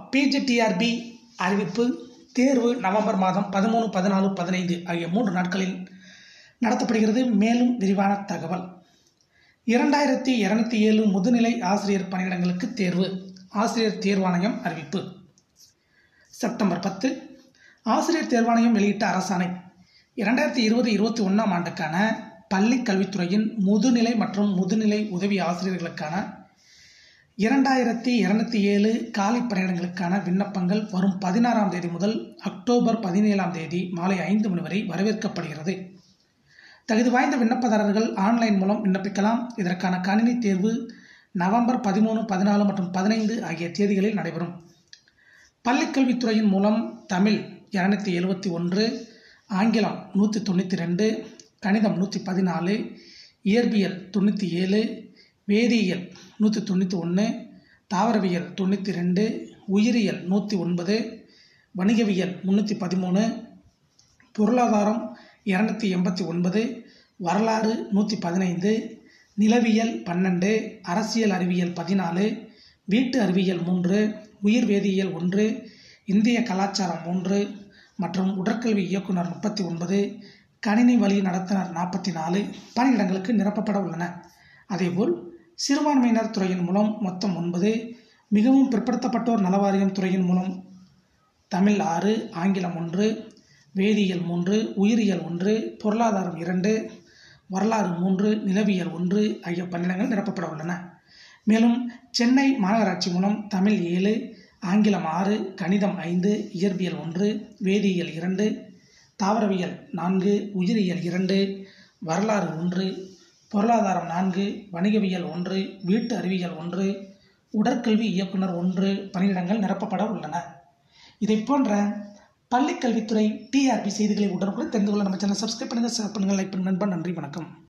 PGTRB அறிவிப்பு தேர்வு November மாதம் பதிமூணு பதினாலு பதினைந்து ஆகிய மூன்று நாட்களில் நடத்தப்படுகிறது மேலும் விரிவான தகவல் இரண்டாயிரத்தி இரநூத்தி ஏழு முதுநிலை ஆசிரியர் பணியிடங்களுக்கு தேர்வு ஆசிரியர் தேர்வாணையம் அறிவிப்பு செப்டம்பர் பத்து ஆசிரியர் தேர்வாணையம் வெளியிட்ட அரசாணை இரண்டாயிரத்தி இருபது இருபத்தி ஒன்றாம் ஆண்டுக்கான பள்ளிக் கல்வித்துறையின் முதுநிலை மற்றும் முதுநிலை உதவி ஆசிரியர்களுக்கான இரண்டாயிரத்தி இரநூத்தி ஏழு காலி பணியிடங்களுக்கான விண்ணப்பங்கள் வரும் பதினாறாம் தேதி முதல் அக்டோபர் பதினேழாம் தேதி மாலை ஐந்து மணி வரை வரவேற்கப்படுகிறது தகுதி வாய்ந்த விண்ணப்பதாரர்கள் ஆன்லைன் மூலம் விண்ணப்பிக்கலாம் இதற்கான கணினி தேர்வு நவம்பர் பதிமூணு பதினாலு மற்றும் பதினைந்து ஆகிய தேதிகளில் நடைபெறும் பள்ளிக்கல்வித்துறையின் மூலம் தமிழ் இரநூத்தி எழுபத்தி ஒன்று ஆங்கிலம் நூற்றி தொண்ணூற்றி ரெண்டு கணிதம் நூற்றி பதினாலு இயற்பியல் தொண்ணூற்றி ஏழு வேதியியல் நூற்றி தொண்ணூற்றி ஒன்று தாவரவியல் தொண்ணூற்றி ரெண்டு உயிரியல் நூற்றி ஒன்பது வணிகவியல் முந்நூற்றி பதிமூணு பொருளாதாரம் இரநூத்தி எண்பத்தி ஒன்பது வரலாறு நூற்றி பதினைந்து நிலவியல் பன்னெண்டு அரசியல் அறிவியல் பதினாலு வீட்டு அறிவியல் மூன்று உயிர் வேதியியல் ஒன்று இந்திய கலாச்சாரம் மூன்று மற்றும் உடற்கல்வி இயக்குனர் முப்பத்தி ஒன்பது கணினி வழி நடத்துனர் நாற்பத்தி நாலு பணியிடங்களுக்கு நிரப்பப்பட உள்ளன அதேபோல் சிறுபான்மையினர் துறையின் மூலம் மொத்தம் ஒன்பது மிகவும் பிற்படுத்தப்பட்டோர் நலவாரியம் துறையின் மூலம் தமிழ் ஆறு ஆங்கிலம் ஒன்று வேதியியல் மூன்று உயிரியல் ஒன்று பொருளாதாரம் இரண்டு வரலாறு மூன்று நிலவியல் ஒன்று ஆகிய பன்னிடங்கள் நிரப்பப்பட உள்ளன மேலும் சென்னை மாநகராட்சி மூலம் தமிழ் ஏழு ஆங்கிலம் ஆறு கணிதம் ஐந்து இயற்பியல் ஒன்று வேதியியல் இரண்டு தாவரவியல் நான்கு உயிரியல் இரண்டு வரலாறு ஒன்று பொருளாதாரம் நான்கு வணிகவியல் ஒன்று வீட்டு அறிவியல் ஒன்று உடற்கல்வி இயக்குனர் ஒன்று பணியிடங்கள் நிரப்பப்பட உள்ளன இதை போன்ற பள்ளிக்கல்வித்துறை டிஆர்பி செய்திகளை உடனுக்குடன் தெரிந்து கொள்ள நம்ம சேனல் சப்ஸ்கிரைப் பண்ணுங்கள் ஷேர் பண்ணுங்கள் லைக் பண்ணுங்கள் நண்பா நன்றி வணக்கம்